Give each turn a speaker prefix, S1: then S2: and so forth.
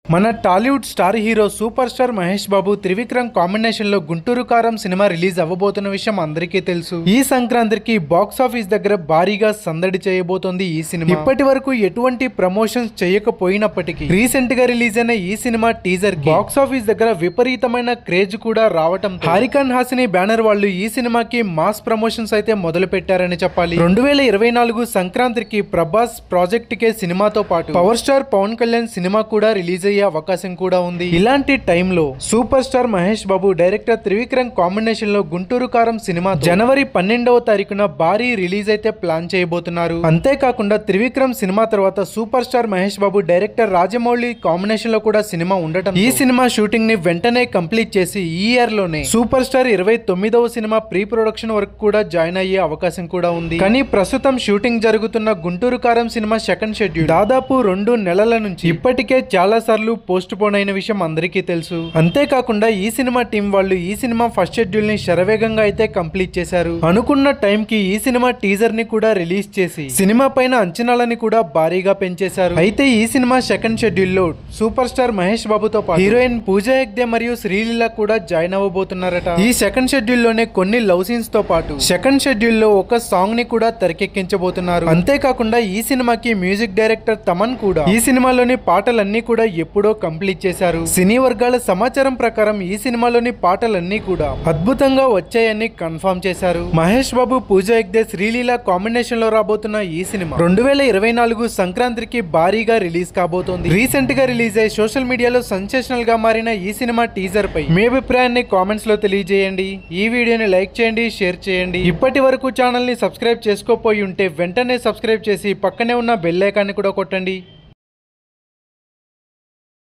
S1: మన Tollywood star hero super star Mahesh Babu Trivikram combination లో గుంటూరు కారం సినిమా రిలీజ్ అవ్వబోతున్న విషయం అందరికీ తెలుసు ఈ సంక్రాంతికి బాక్స్ ఆఫీస్ దగ్గర భారీగా సందడి చేయబోతోంది ఈ సినిమా ఇప్పటి వరకు ఎటువంటి ప్రమోషన్స్ చేయకపోయినప్పటికీ రీసెంట్ గా రిలీజ్ అయిన ఈ సినిమా టీజర్ బాక్స్ ఆఫీస్ దగ్గర విపరీతమైన క్రేజ్ కూడా రావటం హారికన్ హాసిని బ్యానర్ వాళ్ళు ఈ సినిమాకి మాస్ ప్రమోషన్స్ అయితే మొదలు పెట్టారని చెప్పాలి రెండు వేల ఇరవై నాలుగు సంక్రాంతికి ప్రభాస్ ప్రాజెక్ట్ కే సినిమాతో పాటు power star Pawan Kalyan cinema కూడా రిలీజ్ అయ్యే అవకాశం కూడా ఉంది ఇలాంటి టైంలో super star Mahesh Babu director Trivikram combination లో గుంటూరు కారం సినిమా జనవరి పన్నెండవ తారీఖున భారీ రిలీజ్ అయితే ప్లాన్ చేయబోతున్నారు అంతేకాకుండా త్రివిక్రమ్ సినిమా తర్వాత super star Mahesh Babu director Rajamouli combination లో కూడా సినిమా ఉండటం ఈ సినిమా షూటింగ్ ని వెంటనే కంప్లీట్ చేసి ఈ ఇయర్ లోనే సూపర్ స్టార్ ఇరవై తొమ్మిదవ సినిమా ప్రీ ప్రొడక్షన్ వర్క్ కూడా జాయిన్ అయ్యే అవకాశం కూడా ఉంది కానీ ప్రస్తుతం షూటింగ్ జరుగుతున్న గుంటూరు కారం సినిమా సెకండ్ షెడ్యూల్ దాదాపు రెండు నెలల నుంచి ఇప్పటికే చాలా సార్లు పోస్ట్ పోన్ అయిన విషయం అందరికీ తెలుసు అంతేకాకుండా ఈ సినిమా టీం వాళ్ళు ఈ సినిమా ఫస్ట్ షెడ్యూల్ ని శరవేగంగా అయితే కంప్లీట్ చేశారు అనుకున్న టైం కి ఈ సినిమా టీజర్ ని కూడా రిలీజ్ చేసి సినిమా పైన అంచనాలని కూడా భారీగా పెంచేశారు అయితే ఈ సినిమా సెకండ్ షెడ్యూల్ లో సూపర్ స్టార్ మహేష్ బాబుతో పాటు హీరోయిన్ పూజా హెగ్దే మరియు శ్రీలీల కూడా జాయిన్ అవ్వబోతున్నారట ఈ సెకండ్ షెడ్యూల్ లోనే కొన్ని లవ్ సీన్స్ తో పాటు సెకండ్ షెడ్యూల్ లో ఒక సాంగ్ ని కూడా తెరకెక్కించబోతున్నారు అంతేకాకుండా ఈ సినిమాకి మ్యూజిక్ డైరెక్టర్ తమన్ కూడా ఈ సినిమాలోని పాటలన్నీ కూడా ఎప్పుడో కంప్లీట్ చేశారు సినీ వర్గాల సమాచారం ప్రకారం ఈ సినిమాలోని పాటలన్నీ కూడా అద్భుతంగా వచ్చాయని కన్ఫర్మ్ చేశారు మహేష్ బాబు పూజ హెగ్దే శ్రీలీల కాంబినేషన్ లో రాబోతున్న ఈ సినిమా రెండు వేల ఇరవై నాలుగు సంక్రాంతికి భారీగా రిలీజ్ కాబోతోంది రీసెంట్ గా రిలీజ్ అయ్యి సోషల్ మీడియాలో సెన్సేషనల్ గా మారిన ఈ సినిమా టీజర్ పై మీ అభిప్రాయాన్ని కామెంట్స్ లో తెలియజేయండి ఈ వీడియోని లైక్ చేయండి షేర్ చేయండి ఇప్పటి వరకు ఛానల్ ని సబ్స్క్రైబ్ చేసుకోపోయి ఉంటే వెంటనే సబ్స్క్రైబ్ చేసి పక్కనే ఉన్న బెల్ ఐకాన్ని కూడా కొట్టండి